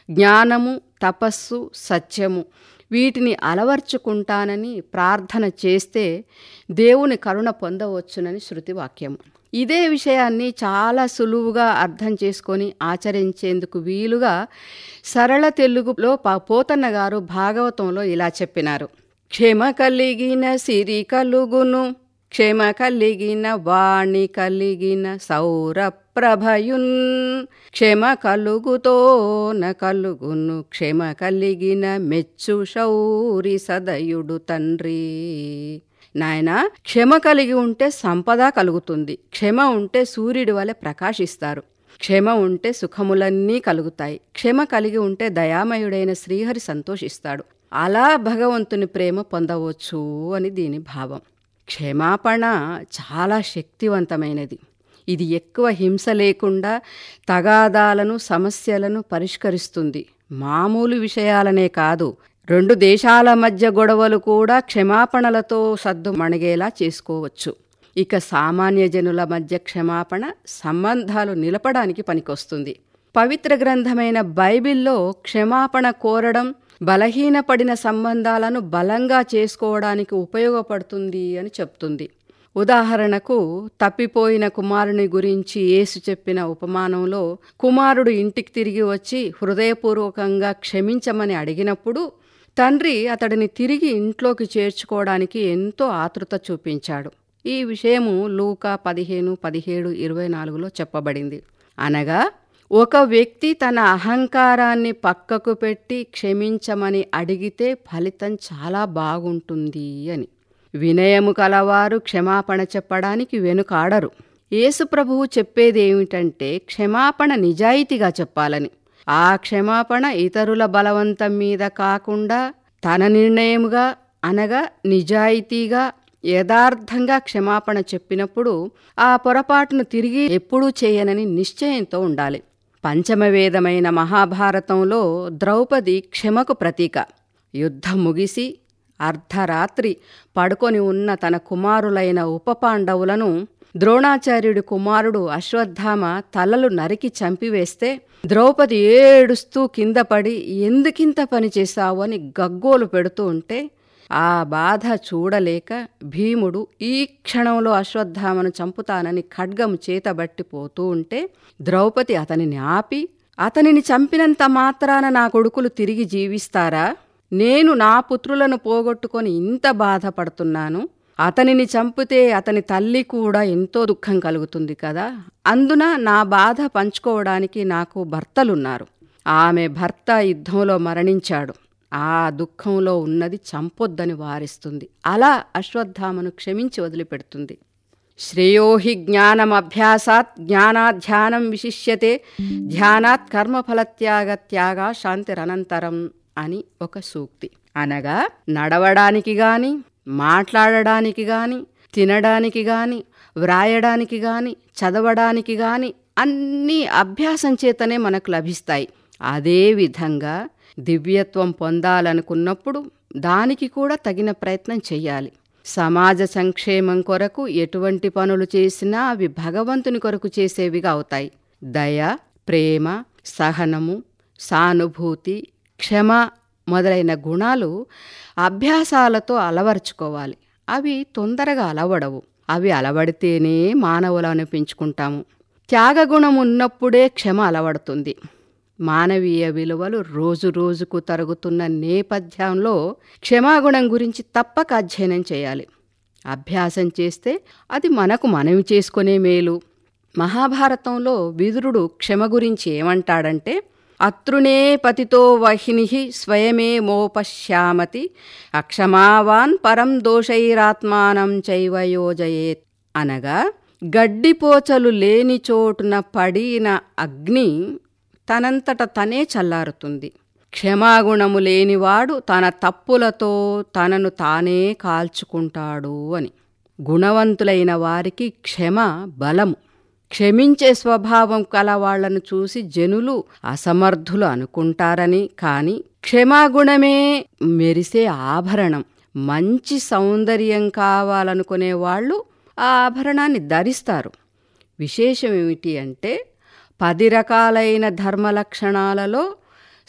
జ్ఞానము తపస్సు సత్యము వీటిని అలవర్చుకుంటానని ప్రార్థన చేస్తే దేవుని కరుణ పొందవచ్చునని శృతి వాక్యము ఇదే విషయాన్ని చాలా సులువుగా అర్థం చేసుకొని ఆచరించేందుకు వీలుగా సరళ తెలుగులో ప- పోతన్న గారు భాగవతంలో ఇలా చెప్పినారు క్షమ కలిగిన సిరి కలుగును క్షమ కలిగిన వాణి కలిగిన సౌర ప్రభయున్ క్షమ కలుగుతోన కలుగును క్షమ కలిగిన మెచ్చు శౌరి సదయుడు తండ్రి నాయన క్షమ కలిగి ఉంటే సంపద కలుగుతుంది క్షమ ఉంటే సూర్యుడి వలె ప్రకాశిస్తారు క్షమ ఉంటే సుఖములన్నీ కలుగుతాయి క్షమ కలిగి ఉంటే దయామయుడైన శ్రీహరి సంతోషిస్తాడు అలా భగవంతుని ప్రేమ పొందవచ్చు అని దీని భావం క్షమాపణ చాలా శక్తివంతమైనది ఇది ఎక్కువ హింస లేకుండా తగాదాలను సమస్యలను పరిష్కరిస్తుంది మామూలు విషయాలనే కాదు రెండు దేశాల మధ్య గొడవలు కూడా క్షమాపణలతో సద్దు మణిగేలా చేసుకోవచ్చు ఇక సామాన్య జనుల మధ్య క్షమాపణ సంబంధాలు నిలపడానికి పనికొస్తుంది పవిత్ర గ్రంథమైన బైబిల్లో క్షమాపణ కోరడం బలహీనపడిన సంబంధాలను బలంగా చేసుకోవడానికి ఉపయోగపడుతుంది అని చెప్తుంది ఉదాహరణకు తప్పిపోయిన కుమారుని గురించి యేసు చెప్పిన ఉపమానంలో కుమారుడు ఇంటికి తిరిగి వచ్చి హృదయపూర్వకంగా క్షమించమని అడిగినప్పుడు తండ్రి అతడిని తిరిగి ఇంట్లోకి చేర్చుకోవడానికి ఎంతో ఆతృత చూపించాడు ఈ విషయము లూకా పదిహేను పదిహేడు ఇరవై నాలుగులో చెప్పబడింది అనగా ఒక వ్యక్తి తన అహంకారాన్ని పక్కకు పెట్టి క్షమించమని అడిగితే ఫలితం చాలా బాగుంటుంది అని వినయము కలవారు క్షమాపణ చెప్పడానికి వెనుకాడరు యేసు ప్రభువు చెప్పేది ఏమిటంటే క్షమాపణ నిజాయితీగా చెప్పాలని ఆ క్షమాపణ ఇతరుల బలవంతం మీద కాకుండా తన నిర్ణయముగా అనగా నిజాయితీగా యథార్థంగా క్షమాపణ చెప్పినప్పుడు ఆ పొరపాటును తిరిగి ఎప్పుడూ చేయనని నిశ్చయంతో ఉండాలి పంచమవేదమైన మహాభారతంలో ద్రౌపది క్షమకు ప్రతీక యుద్ధం ముగిసి అర్ధరాత్రి పడుకొని ఉన్న తన కుమారులైన ఉపపాండవులను ద్రోణాచార్యుడి కుమారుడు అశ్వత్థామ తలలు నరికి చంపివేస్తే ద్రౌపది ఏడుస్తూ కింద పడి ఎందుకింత పని చేశావు అని గగ్గోలు పెడుతూ ఉంటే ఆ బాధ చూడలేక భీముడు ఈ క్షణంలో అశ్వత్థామను చంపుతానని ఖడ్గము చేతబట్టి పోతూ ఉంటే ద్రౌపది అతనిని ఆపి అతనిని చంపినంత మాత్రాన నా కొడుకులు తిరిగి జీవిస్తారా నేను నా పుత్రులను పోగొట్టుకొని ఇంత బాధపడుతున్నాను అతనిని చంపితే అతని తల్లి కూడా ఎంతో దుఃఖం కలుగుతుంది కదా అందున నా బాధ పంచుకోవడానికి నాకు భర్తలున్నారు ఆమె భర్త యుద్ధంలో మరణించాడు ఆ దుఃఖంలో ఉన్నది చంపొద్దని వారిస్తుంది అలా అశ్వత్థామను క్షమించి వదిలిపెడుతుంది శ్రేయోహి జ్ఞానమభ్యాసాత్ జ్ఞానాధ్యానం విశిష్యతే ధ్యానాత్ కర్మఫలత్యాగ త్యాగ శాంతిరనంతరం అని ఒక సూక్తి అనగా నడవడానికి గాని మాట్లాడడానికి గాని తినడానికి గాని వ్రాయడానికి గాని చదవడానికి గాని అన్నీ అభ్యాసం చేతనే మనకు లభిస్తాయి అదేవిధంగా దివ్యత్వం పొందాలనుకున్నప్పుడు దానికి కూడా తగిన ప్రయత్నం చెయ్యాలి సమాజ సంక్షేమం కొరకు ఎటువంటి పనులు చేసినా అవి భగవంతుని కొరకు చేసేవిగా అవుతాయి దయ ప్రేమ సహనము సానుభూతి క్షమ మొదలైన గుణాలు అభ్యాసాలతో అలవర్చుకోవాలి అవి తొందరగా అలవడవు అవి అలవడితేనే మానవులు అనిపించుకుంటాము త్యాగగుణం ఉన్నప్పుడే క్షమ అలవడుతుంది మానవీయ విలువలు రోజు రోజుకు తరుగుతున్న నేపథ్యంలో క్షమాగుణం గురించి తప్పక అధ్యయనం చేయాలి అభ్యాసం చేస్తే అది మనకు మనవి చేసుకునే మేలు మహాభారతంలో విదురుడు క్షమ గురించి ఏమంటాడంటే అతృనే పతితో వహిని స్వయమే మోపశ్యామతి అక్షమావాన్ పరం దోషైరాత్మానం చైవ యోజయేత్ అనగా గడ్డిపోచలు లేని చోటున పడిన అగ్ని తనంతట తనే చల్లారుతుంది క్షమాగుణము లేనివాడు తన తప్పులతో తనను తానే కాల్చుకుంటాడు అని గుణవంతులైన వారికి క్షమ బలము క్షమించే స్వభావం కలవాళ్లను చూసి జనులు అసమర్థులు అనుకుంటారని కాని క్షమాగుణమే మెరిసే ఆభరణం మంచి సౌందర్యం కావాలనుకునే వాళ్ళు ఆ ఆభరణాన్ని ధరిస్తారు విశేషం ఏమిటి అంటే పది రకాలైన ధర్మ లక్షణాలలో